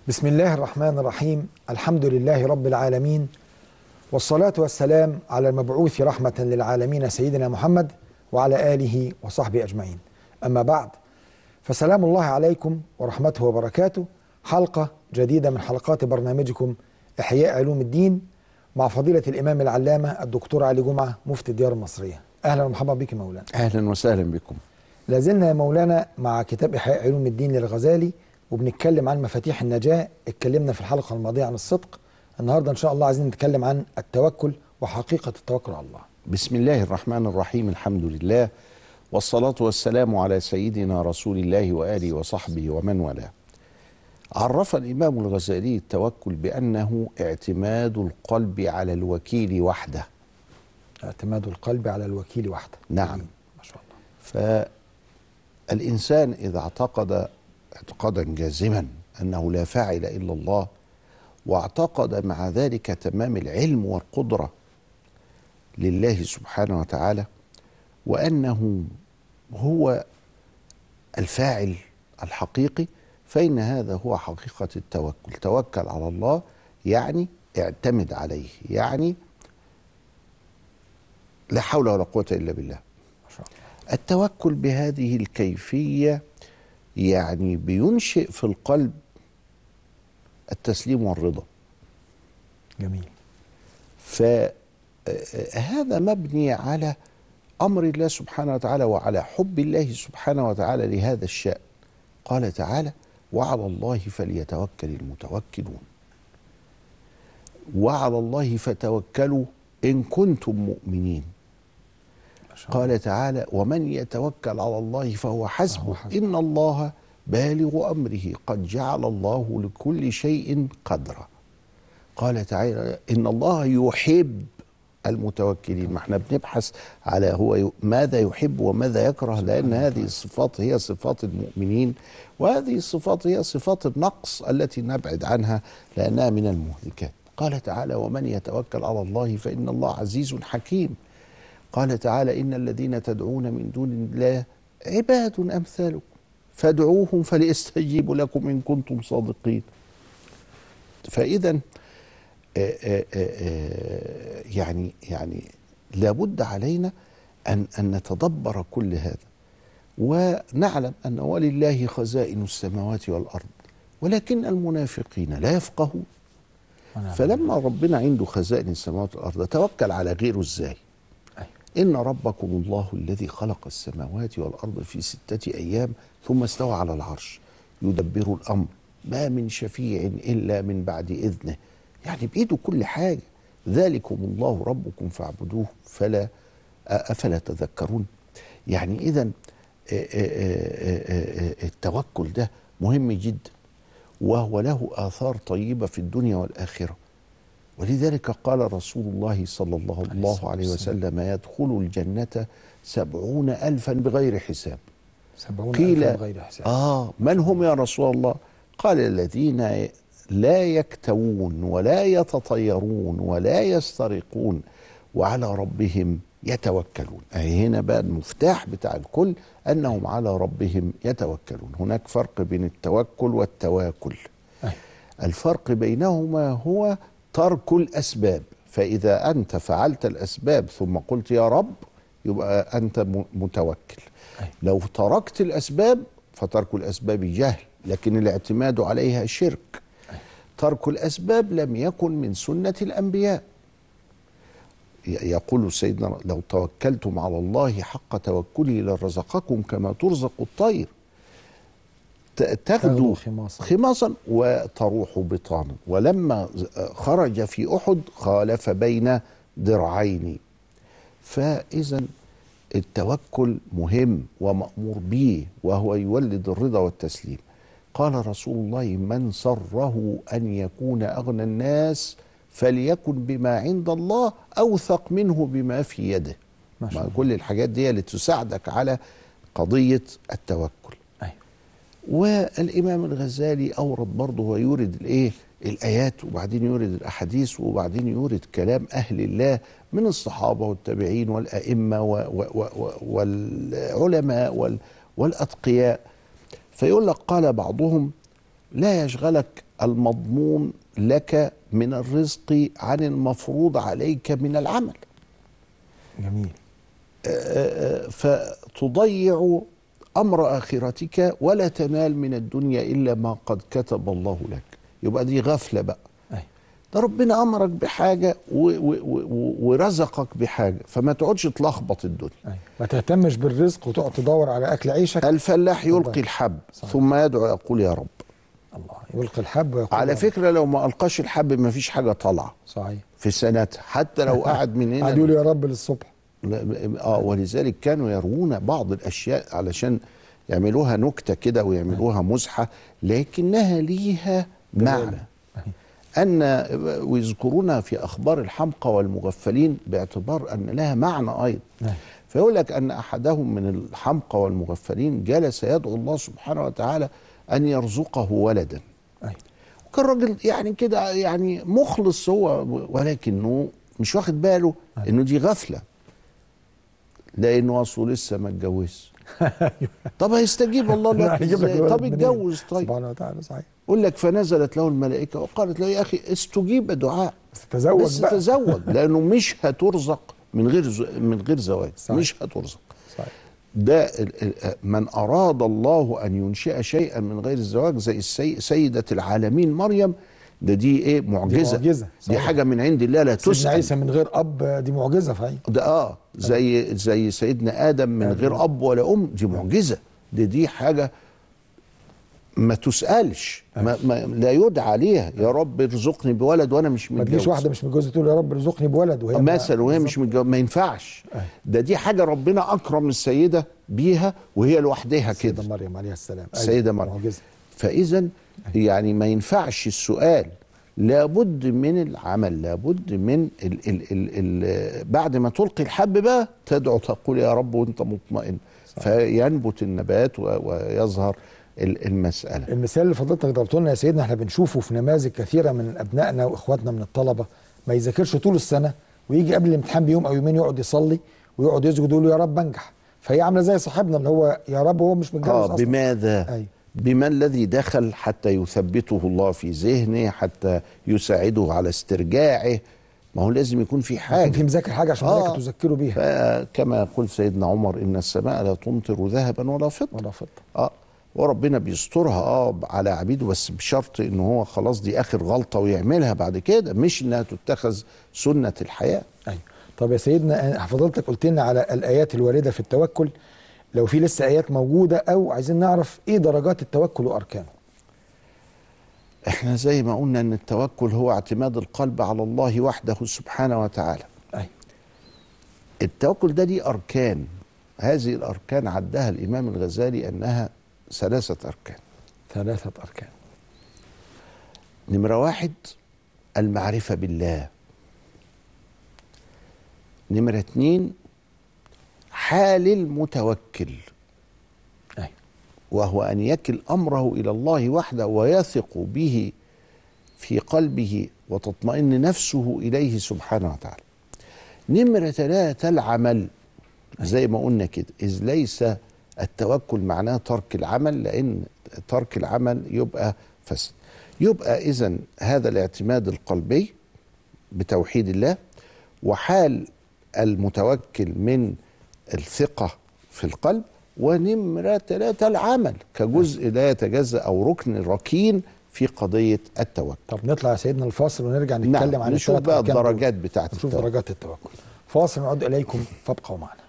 بسم الله الرحمن الرحيم الحمد لله رب العالمين والصلاة والسلام على المبعوث رحمة للعالمين سيدنا محمد وعلى آله وصحبه أجمعين أما بعد فسلام الله عليكم ورحمته وبركاته حلقة جديدة من حلقات برنامجكم إحياء علوم الدين مع فضيلة الإمام العلامة الدكتور علي جمعة مفتي الديار المصرية أهلا ومرحبا بك مولانا اهلا وسهلا بكم لازلنا يا مولانا مع كتاب إحياء علوم الدين للغزالي وبنتكلم عن مفاتيح النجاة اتكلمنا في الحلقة الماضية عن الصدق النهاردة إن شاء الله عايزين نتكلم عن التوكل وحقيقة التوكل على الله بسم الله الرحمن الرحيم الحمد لله والصلاة والسلام على سيدنا رسول الله وآله وصحبه ومن والاه عرف الإمام الغزالي التوكل بأنه اعتماد القلب على الوكيل وحده اعتماد القلب على الوكيل وحده نعم. ما شاء الله فالإنسان إذا اعتقد اعتقادا جازما أنه لا فاعل إلا الله واعتقد مع ذلك تمام العلم والقدرة لله سبحانه وتعالى وأنه هو الفاعل الحقيقي فإن هذا هو حقيقة التوكل توكل على الله يعني اعتمد عليه يعني لا حول ولا قوة إلا بالله ما شاء الله التوكل بهذه الكيفية يعني بينشئ في القلب التسليم والرضا جميل فهذا مبني على امر الله سبحانه وتعالى وعلى حب الله سبحانه وتعالى لهذا الشان قال تعالى وعلى الله فليتوكل المتوكلون وعلى الله فتوكلوا ان كنتم مؤمنين ما شاء الله قال تعالى ومن يتوكل على الله فهو حسبه فهو حسبه. ان الله بالغ امره قد جعل الله لكل شيء قدرا قال تعالى ان الله يحب المتوكلين ما احنا بنبحث على هو ي- ماذا يحب وماذا يكره لان هذه الصفات هي صفات المؤمنين وهذه الصفات هي صفات النقص التي نبعد عنها لانها من المهلكات قال تعالى ومن يتوكل على الله فان الله عزيز حكيم قال تعالى ان الذين تدعون من دون الله عباد امثالكم فادعوهم فليستجيبوا لكم ان كنتم صادقين فاذا آه، آه، آه، يعني يعني لابد علينا ان ان نتدبر كل هذا ونعلم ان ولله خزائن السماوات والارض ولكن المنافقين لا يفقهون ونعم. فلما ربنا عنده خزائن السماوات والارض توكل على غيره ازاي أيوة. ان ربكم الله الذي خلق السماوات والارض في سته ايام ثم استوى على العرش يدبر الامر ما من شفيع الا من بعد اذنه يعني بايده كل حاجه ذلكم الله ربكم فاعبدوه فلا افلا تذكرون يعني اذا التوكل ده مهم جدا وهو له آثار طيبة في الدنيا والآخرة ولذلك قال رسول الله صلى الله, عليه الله الصلاة عليه والسلام. وسلم يدخل الجنة سبعون ألفا بغير حساب سبعون قيل ألفا بغير حساب آه من هم يا رسول الله قال الذين لا يكتوون ولا يتطيرون ولا يسترقون وعلى ربهم يتوكلون أي هنا بقى المفتاح بتاع الكل أنهم على ربهم يتوكلون هناك فرق بين التوكل والتواكل أيوة. الفرق بينهما هو ترك الأسباب فإذا أنت فعلت الأسباب ثم قلت يا رب يبقى أنت م- متوكل أيوة. لو تركت الأسباب فترك الأسباب جهل لكن الاعتماد عليها شرك ترك الأسباب لم يكن من سنة الأنبياء ي- يقول سيدنا لو توكلتم على الله حق توكله لرزقكم كما ترزق الطير ت- تغدو تغدو خماصا خماصا وتروح بطانا ولما خرج في احد خالف بين ضرعين فاذا التوكل مهم ومامور به وهو يولد الرضا والتسليم قال رسول الله من سره ان يكون اغنى الناس فليكن بما عند الله اوثق منه بما في يده ما شاء ما الله. كل الحاجات دي اللي تساعدك على قضيه التوكل أيوة. والامام الغزالي اورد برضه هو يورد الايه الايات وبعدين يورد الاحاديث وبعدين يورد كلام اهل الله من الصحابه والتابعين والائمه و و و و والعلماء وال والاتقياء فيقول لك قال بعضهم لا يشغلك المضمون لك من الرزق عن المفروض عليك من العمل جميل فتضيع امر اخرتك ولا تنال من الدنيا الا ما قد كتب الله لك يبقى دي غفله بقى أيوة. ده ربنا امرك بحاجه و و و ورزقك بحاجه فما تقعدش تلخبط الدنيا أيوة. ما تهتمش بالرزق وتقعد تدور على اكل عيشك الفلاح يلقي الله. الحب صحيح. ثم يدعو يقول يا رب الله يلقي الحب ويقول على يا رب. فكره لو ما القاش الحب ما فيش حاجه طالعه صحيح في سنتها حتى لو قعد من قعد يقول هنا يا رب للصبح لا- اه ولذلك كانوا يروون بعض الاشياء علشان يعملوها نكته كده ويعملوها مزحه لكنها ليها معنى ان ويذكرونها في اخبار الحمقى والمغفلين باعتبار ان لها معنى ايضا نعم. فيقول لك ان احدهم من الحمقى والمغفلين جلس يدعو الله سبحانه وتعالى ان يرزقه ولدا أيوة. وكان راجل يعني كده يعني مخلص هو ولكنه مش واخد باله انه دي غفله لانه اصله لسه ما اتجوزش طب هيستجيب الله له هيجيب لك إزاي؟ الولد طب منين؟ اتجوز طيب سبحانه وتعالى صحيح يقول لك فنزلت له الملائكه وقالت له يا اخي استجيب دعاء بس تزوج بس بقى تزوج لانه مش هترزق من غير ز... من غير زواج صحيح. مش هترزق صحيح ده ال- ال- من اراد الله ان ينشئ شيئا من غير الزواج زي السي... سيده العالمين مريم ده دي ايه معجزه معجزة، دي صحيح. حاجه من عند الله لا سيدنا تسال عيسى من غير اب دي معجزه صحيح ده اه زي زي سيدنا ادم من آدم. غير اب ولا ام دي معجزه دي دي حاجه ما تسالش ما ما لا يدعى عليها يا رب ارزقني بولد وانا مش ما متجوز تجيش واحده مش متجوزه تقول يا رب ارزقني بولد وهي ما- مثلا وهي مش متجوز ما ينفعش أيوة. ده دي حاجه ربنا اكرم السيده بيها وهي لوحدها سيدة كده مريم عليها السلام أيوة، السيده مريم معجزه فاذا يعني ما ينفعش السؤال لابد من العمل لابد من ال ال ال ال بعد ما تلقي الحب بقى تدعو تقول يا رب وانت مطمئن فينبت النبات و- ويظهر ال- المساله المثال اللي فضلتك ضربته لنا يا سيدنا احنا بنشوفه في نماذج كثيره من ابنائنا واخواتنا من الطلبه ما يذاكرش طول السنه ويجي قبل الامتحان بيوم او يومين يقعد يصلي ويقعد يسجد يقول له يا رب انجح فهي عامله زي صاحبنا اللي هو يا رب هو مش متجوز اه اصلا بماذا أيوة. بما الذي دخل حتى يثبته الله في ذهنه حتى يساعده على استرجاعه ما هو لازم يكون في يكون حاجه في مذاكر حاجه عشان آه. الملائكه تذكره بيها فكما يقول سيدنا عمر ان السماء لا تمطر ذهبا ولا فضه ولا فضه اه وربنا بيسترها اه على عبيده بس بشرط ان هو خلاص دي اخر غلطه ويعملها بعد كده مش انها تتخذ سنه الحياه ايوه طب يا سيدنا فضلتك قلت لنا على الايات الوارده في التوكل لو في لسه ايات موجوده او عايزين نعرف ايه درجات التوكل واركانه احنا زي ما قلنا ان التوكل هو اعتماد القلب على الله وحده سبحانه وتعالى ايوه التوكل ده دي اركان هذه الاركان عدها الامام الغزالي انها ثلاثه اركان ثلاثه اركان نمره واحد المعرفه بالله نمره اتنين حال المتوكل ايوه وهو ان يكل امره الى الله وحده ويثق به في قلبه وتطمئن نفسه اليه سبحانه وتعالى. نمره ثلاثه العمل زي ما قلنا كده اذ ليس التوكل معناه ترك العمل لان ترك العمل يبقى فسد. يبقى اذا هذا الاعتماد القلبي بتوحيد الله وحال المتوكل من الثقة في القلب ونمرة ثلاثة العمل كجزء لا يتجزأ أو ركن ركين في قضية التوكل طب نطلع يا سيدنا الفاصل ونرجع نتكلم نعم عن نشوف الثلاث بقى أركان دول. الدرجات بتاعت نشوف التوكل درجات التوكل فاصل نعود اليكم فابقوا معنا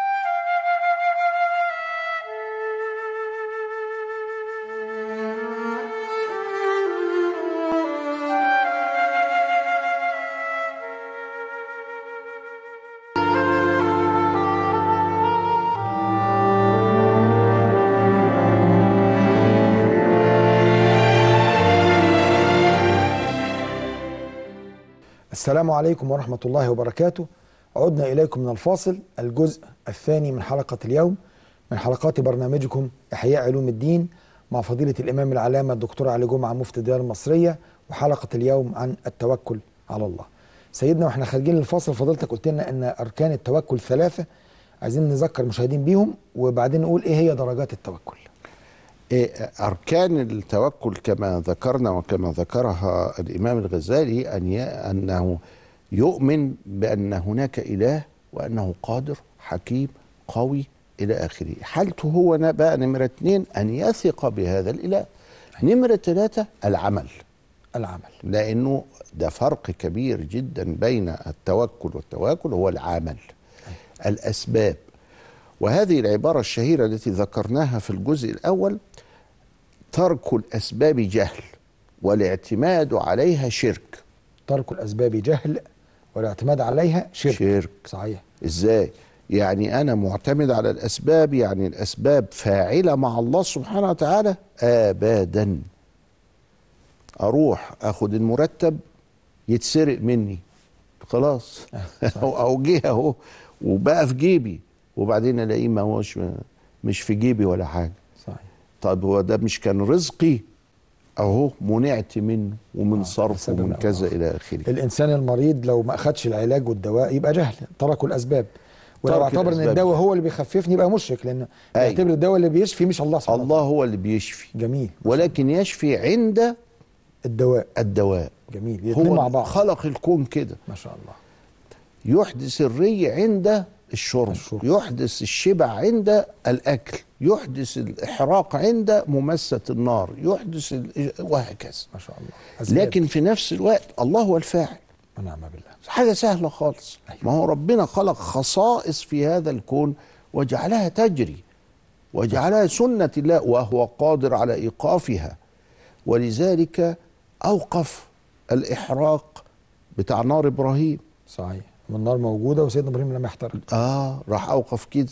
السلام عليكم ورحمة الله وبركاته عدنا إليكم من الفاصل الجزء الثاني من حلقة اليوم من حلقات برنامجكم إحياء علوم الدين مع فضيلة الإمام العلامة الدكتور علي جمعة مفتي الديار المصرية وحلقة اليوم عن التوكل على الله سيدنا واحنا خارجين الفاصل فضلتك قلت لنا ان اركان التوكل ثلاثه عايزين نذكر المشاهدين بيهم وبعدين نقول ايه هي درجات التوكل إيه، أركان التوكل كما ذكرنا وكما ذكرها الإمام الغزالي أن ي... أنه يؤمن بأن هناك إله وأنه قادر حكيم قوي إلى آخره حالته هو ن- بقى نمرة اتنين أن يثق بهذا الإله نمرة ثلاثة العمل العمل لأنه ده فرق كبير جدا بين التوكل والتواكل هو العمل الأسباب وهذه العبارة الشهيرة التي ذكرناها في الجزء الأول ترك الأسباب جهل والاعتماد عليها شرك ترك الاسباب جهل والاعتماد عليها شرك, شرك صحيح ازاي يعني انا معتمد على الاسباب يعني الاسباب فاعله مع الله سبحانه وتعالى ابدا اروح اخد المرتب يتسرق مني خلاص او أو جه اهو وبقى في جيبي وبعدين الاقيه ما هوش مش في جيبي ولا حاجه صحيح طب هو ده مش كان رزقي اهو منعت منه ومن صرف بسبب ومن أو كذا آخر. الى اخره الانسان المريض لو ما اخدش العلاج والدواء يبقى جهل تركوا الاسباب ولو ترك اعتبر ان الأسباب الدواء جهل. هو اللي بيخففني يبقى مشرك لانه أيوة. يعتبر الدواء اللي بيشفي مش الله سبحانه الله هو اللي بيشفي وتعالى. جميل ولكن يشفي عند الدواء الدواء جميل الاثنين هو مع بعض خلق الكون كده ما شاء الله يحدث الري عند الشرب, الشرب. يحدث الشبع عند الأكل يحدث الإحراق عند ممسة النار يحدث ال- وهكذا ما شاء الله أسباب. لكن في نفس الوقت الله هو الفاعل ونعم بالله حاجة سهلة خالص أيوة. ما هو ربنا خلق خصائص في هذا الكون وجعلها تجري وجعلها سنة الله وهو قادر على إيقافها ولذلك أوقف الإحراق بتاع نار إبراهيم صحيح والنار موجوده وسيدنا ابراهيم لم يحترق آه راح أوقف كده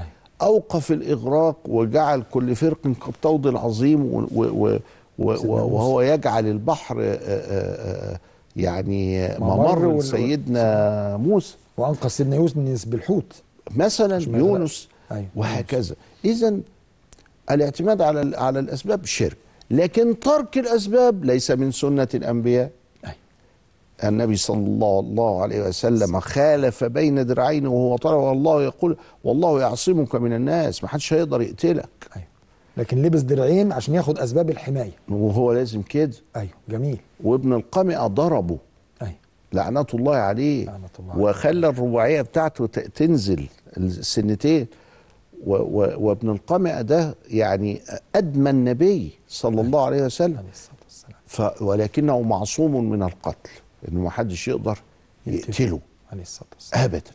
أوقف الإغراق وجعل كل فرق كالطود العظيم و و و و سيدنا و وهو يجعل البحر آه، آه، آه، يعني ممر ممر وال- سيدنا موسى وانقذ سيدنا يونس بالحوت مثلا مش ما يونس أيوة. وهكذا اذا الاعتماد على ال- على الاسباب شرك لكن ترك الاسباب ليس من سنه الانبياء أيوة. النبي صلى الله, الله عليه وسلم خالف بين ذراعين وهو طالع والله يقول والله يعصمك من الناس ما حدش هيقدر يقتلك ايوه لكن لبس درعين عشان ياخد اسباب الحمايه وهو لازم كده ايوه جميل وابن القمئة ضربه ايوه لعنة الله عليه لعنة الله عليه. وخلى الرباعية بتاعته ت- تنزل السنتين و و وابن القمئة ده يعني أدمى النبي صلى الله عليه وسلم عليه الصلاه والسلام ف ولكنه معصوم من القتل إنه ما حدش يقدر يقتله عليه الصلاه والسلام أبدا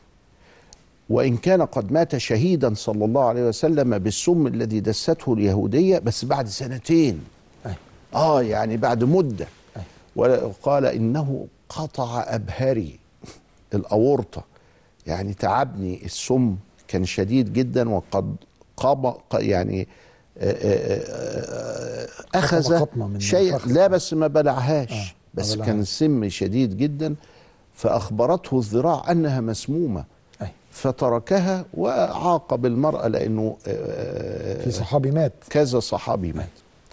وإن كان قد مات شهيدا صلى الله عليه وسلم بالسم الذي دسته اليهودية بس بعد سنتين ايوه اه يعني بعد مده أيوة. وقال انه قطع ابهري الاورطه يعني تعبني السم كان شديد جدا وقد قام يعني آه، آه، آه، اخذ قطمة من شيء الفخذ. لا بس ما بلعهاش آه، ما بس بلعهاش. كان السم شديد جدا فاخبرته الذراع انها مسمومه ايوه فتركها وعاقب المراه لانه آه، في صحابي مات كذا صحابي مات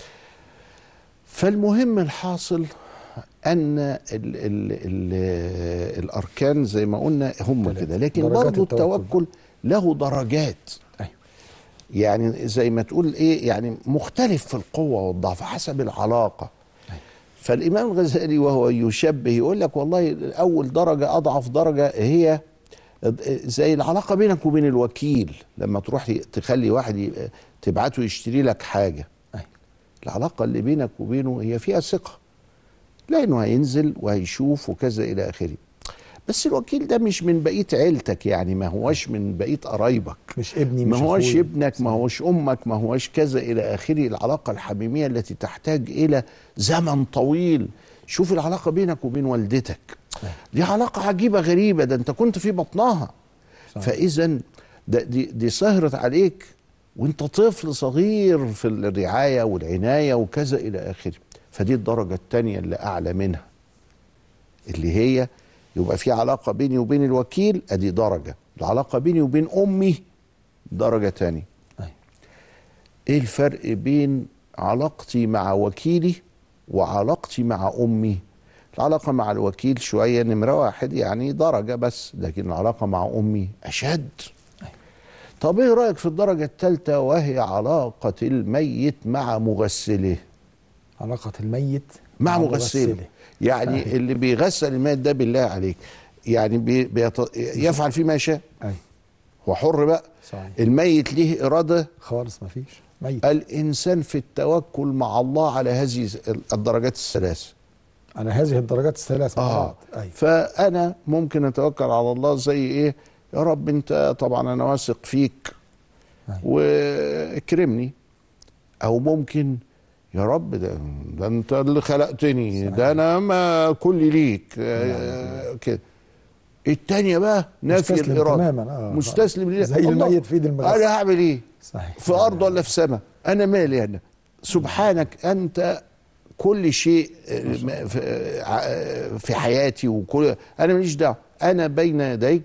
فالمهم الحاصل ان ال ال ال الاركان زي ما قلنا هم ثلاثة. كده لكن درجات برضو التوكل. التوكل له درجات ايوه يعني زي ما تقول ايه يعني مختلف في القوه والضعف حسب العلاقه فالامام الغزالي وهو يشبه يقول لك والله اول درجه اضعف درجه هي زي العلاقه بينك وبين الوكيل لما تروح تخلي واحد ي- تبعته يشتري لك حاجه ايوه العلاقه اللي بينك وبينه هي فيها ثقه لانه هينزل وهيشوف وكذا الى اخره بس الوكيل ده مش من بقيه عيلتك يعني ما هوش من بقيه قرايبك مش ابني ما مش هوش أخويا. ابنك ما هوش امك ما هوش كذا الى اخره العلاقه الحميميه التي تحتاج الى زمن طويل شوف العلاقه بينك وبين والدتك دي علاقه عجيبه غريبه ده انت كنت في بطنها صحيح. فاذا ده دي, دي سهرت عليك وانت طفل صغير في الرعايه والعنايه وكذا الى اخره فدي الدرجه الثانيه اللي اعلى منها اللي هي يبقى في علاقه بيني وبين الوكيل ادي درجه العلاقه بيني وبين امي درجه تانية أيوة. ايه الفرق بين علاقتي مع وكيلي وعلاقتي مع امي العلاقه مع الوكيل شويه نمره واحد يعني درجه بس لكن العلاقه مع امي اشد طب ايه رايك في الدرجه الثالثه وهي علاقه الميت مع مغسله علاقة الميت مع مغسله يعني صحيح. اللي بيغسل الميت ده بالله عليك يعني بي بيط... يفعل فيه ما يشاء أي هو حر بقى صحيح الميت ليه اراده خالص ما فيش ميت الانسان في التوكل مع الله على هذه الدرجات الثلاث على هذه الدرجات الثلاث مع اه بعض أي فانا ممكن اتوكل على الله زي ايه يا رب انت طبعا انا واثق فيك أي. واكرمني او ممكن يا رب ده, ده انت اللي خلقتني ده انا ما كل ليك آه، كده التانية بقى نفي مستسلم الإرادة تماماً، آه. مستسلم لله زي الله، الميت في ايد المغسل. أنا هعمل إيه صحيح في أرض ولا في سماء أنا مالي أنا سبحانك أنت كل شيء آه، ما- في- آه، في حياتي وكل أنا ماليش دعوة أنا بين يديك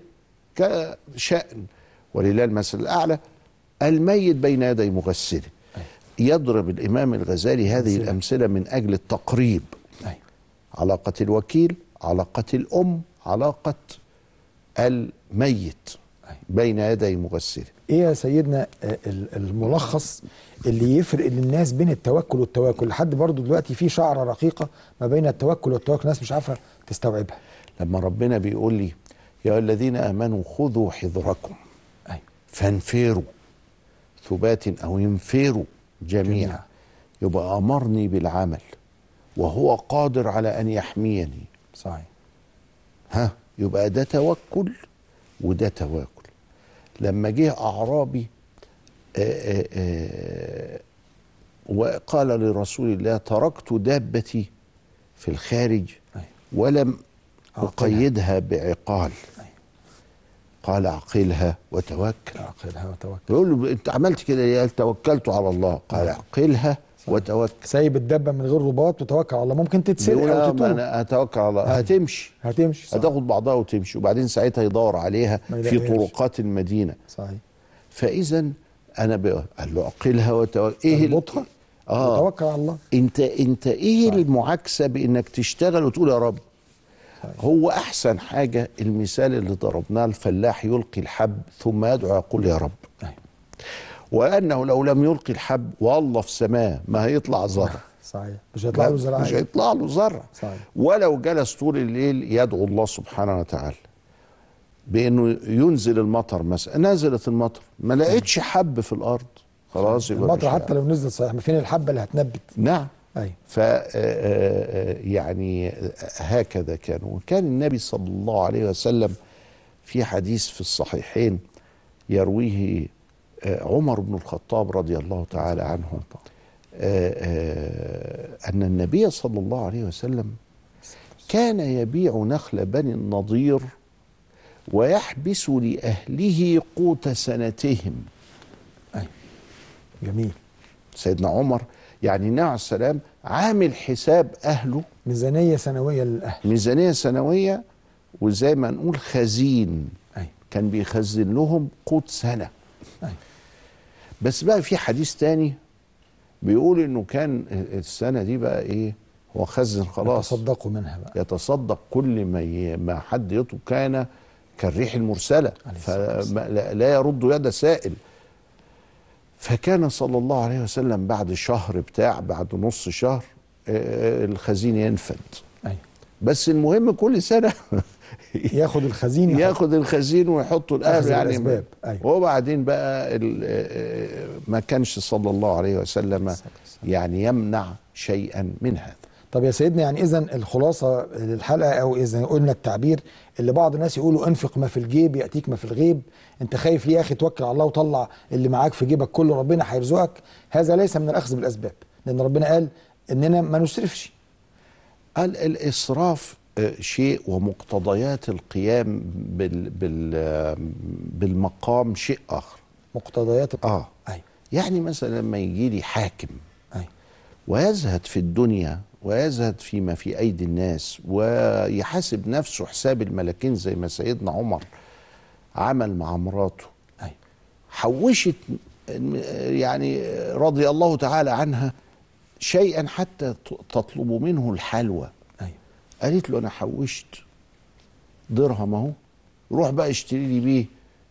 كشأن ولله المثل الأعلى الميت بين يدي مغسله يضرب الإمام الغزالي هذه أمثلة. الأمثلة من أجل التقريب أي علاقة الوكيل علاقة الأم علاقة الميت أي. بين يدي مغسله ايه يا سيدنا آه، ال- الملخص اللي يفرق للناس بين التوكل والتواكل لحد برضو دلوقتي في شعره رقيقه ما بين التوكل والتواكل الناس مش عارفه تستوعبها لما ربنا بيقول لي يا أيها الذين آمنوا خذوا حذركم اي فانفروا ثبات أو ينفروا جميعا جميعا. يبقى أمرني بالعمل وهو قادر على أن يحميني صحيح ها يبقى ده توكل وده تواكل لما جه اعرابي آآ آآ وقال لرسول الله تركت دابتي في الخارج أي. ولم عقلها. اقيدها بعقال أي. قال اعقلها وتوكل عقلها وتوكل يقول له انت عملت كده ليه قال توكلت على الله قال اعقلها وتوكل سايب الدبه من غير رباط وتوكل على الله ممكن تتسرق بيقول او آه، ما تتوه انا اتوكل على الله هتمشي هتمشي صح. هتاخد بعضها وتمشي وبعدين ساعتها يدور عليها ما في يلاقيهاش. طرقات المدينه صحيح فاذا انا بقى قال له عقلها وتوكل ايه ال- اربطها اه وتوكل على الله انت انت ايه صحيح. المعاكسه بانك تشتغل وتقول يا رب صحيح. هو احسن حاجه المثال اللي ضربناه الفلاح يلقي الحب ثم يدعو يقول يا رب أي. وانه لو لم يلقي الحب والله في سماه ما هيطلع زرع صحيح مش هيطلع له مش زراعي هيطلع له زرع صحيح. ولو جلس طول الليل يدعو الله سبحانه وتعالى بانه ينزل المطر مثلا نزلت المطر ما لقيتش حب في الارض خلاص يبقى المطر مش حتى لو نزل صحيح ما فين الحبه اللي هتنبت نعم اي ف آه، آه، يعني هكذا كان وكان النبي صلى الله عليه وسلم في حديث في الصحيحين يرويه آه، عمر بن الخطاب رضي الله تعالى عنه آه، آه، أن النبي صلى الله عليه وسلم كان يبيع نخل بني النضير ويحبس لأهله قوت سنتهم اي جميل سيدنا عمر يعني النبي عليه السلام عامل حساب أهله ميزانيه سنويه للاهل ميزانية سنوية وزي ما نقول خزين اي كان بيخزن لهم قوت سنة اي بس بقى في حديث تاني بيقول انه كان السنة دي بقى ايه هو خزن خلاص تصدقوا منها بقى يتصدق كل ما ي... ما حد يطلب كان كالريح المرسلة عليه الصلاة والسلام. فلا لا يرد يد سائل فكان صلى الله عليه وسلم بعد شهر بتاع بعد نص شهر آه، الخزين ينفد اي بس المهم كل سنة ياخد الخزين يحط- ياخد الخزين ويحطه أخذ الاهل يعني الأسباب. أيوة. وبعدين بقى ال- آه، ما كانش صلى الله عليه وسلم يعني يمنع شيئا من هذا طب يا سيدنا يعني اذا الخلاصه للحلقه او اذا قلنا التعبير اللي بعض الناس يقولوا انفق ما في الجيب ياتيك ما في الغيب انت خايف ليه يا اخي توكل على الله وطلع اللي معاك في جيبك كله ربنا هيرزقك هذا ليس من الاخذ بالاسباب لان ربنا قال اننا ما نسرفش قال الاسراف آه، شيء ومقتضيات القيام بال بال آه، بالمقام شيء اخر مقتضيات اه اي يعني مثلا لما يجي لي حاكم اي ويزهد في الدنيا ويزهد فيما في ايدي الناس ويحاسب نفسه حساب الملكين زي ما سيدنا عمر عمل مع مراته اي حوشت يعني رضي الله تعالى عنها شيئا حتى تطلب منه الحلوى اي قالت له انا حوشت درهم اهو روح بقى اشتري لي بيه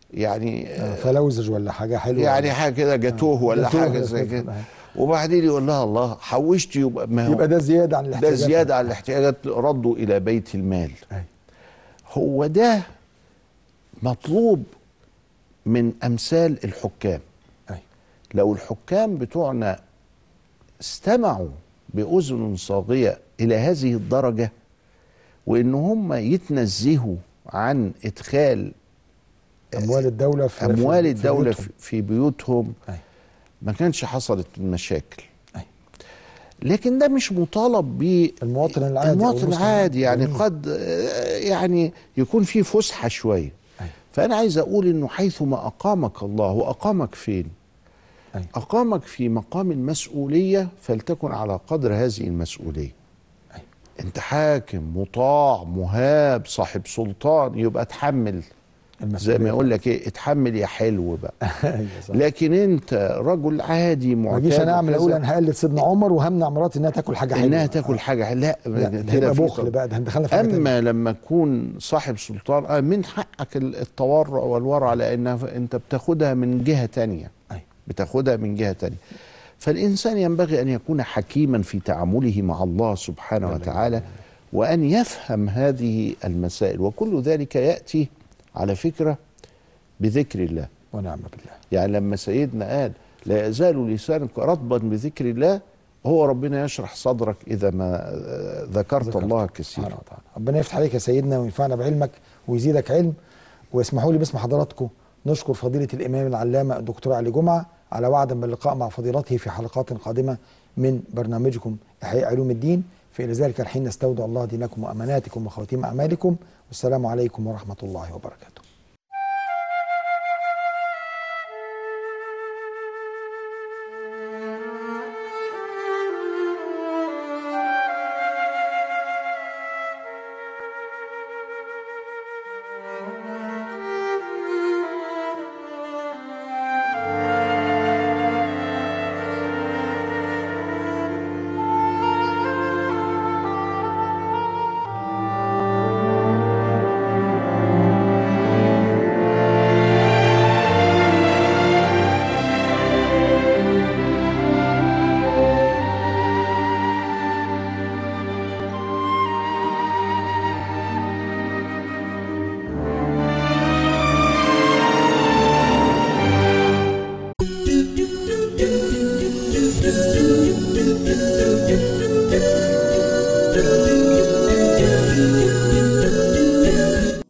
يعني آه، فلوزج ولا حاجه حلوه يعني حاجه كده جاتوه ولا جاتوه حاجه ولا زي كده. كده وبعدين يقول لها الله حوشت يبقى ما هو يبقى ده زياده عن ده الاحتياجات زياده على الاحتياجات ردوا الى بيت المال أي. هو ده مطلوب من امثال الحكام أي. لو الحكام بتوعنا استمعوا باذن صاغيه الى هذه الدرجه وان هم يتنزهوا عن ادخال اموال الدوله في اموال في- الدوله في في, في بيوتهم أي. ما كانش حصلت المشاكل أي. لكن ده مش مطالب ب المواطن العادي أو المواطن المسلم العادي يعني جميل. قد آه، يعني يكون في فسحه شويه أي. فانا عايز اقول انه حيثما اقامك الله واقامك فين أي. اقامك في مقام المسؤوليه فلتكن على قدر هذه المسؤوليه أي. انت حاكم مطاع مهاب صاحب سلطان يبقى اتحمل زي المسؤولية. ما يقول لك ايه اتحمل يا حلو بقى أيوة صح. لكن انت رجل عادي ما معتاد اجيش انا اعمل وكذا، اقول انا هقلد سيدنا عمر وهمنع مراتي انها تاكل حاجه حلوه انها تاكل حاجه لا, لا ده كده يبقى في بخل طب- بقى ده دخلنا في حاجه تانية. اما لما تكون صاحب سلطان آه من حقك ال- التورع والورع لانها ف- انت بتاخدها من جهه تانية أي. بتاخدها من جهه تانية فالانسان ينبغي ان يكون حكيما في تعامله مع الله سبحانه وتعالى وان يفهم هذه المسائل وكل ذلك ياتي على فكره بذكر الله ونعم بالله يعني لما سيدنا قال لا يزال لسانك رطبا بذكر الله هو ربنا يشرح صدرك اذا ما آه، ذكرت ذكرت الله سبحانه كثيرا وتعالى ربنا يفتح عليك يا سيدنا وينفعنا بعلمك ويزيدك علم واسمحوا لي باسم حضراتكم نشكر فضيلة الإمام العلامة الدكتور علي جمعة على وعد باللقاء مع فضيلته في حلقات قادمة من برنامجكم إحياء علوم الدين فإلى ذلك الحين نستودع الله دينكم وأماناتكم وخواتيم أعمالكم والسلام عليكم ورحمة الله وبركاته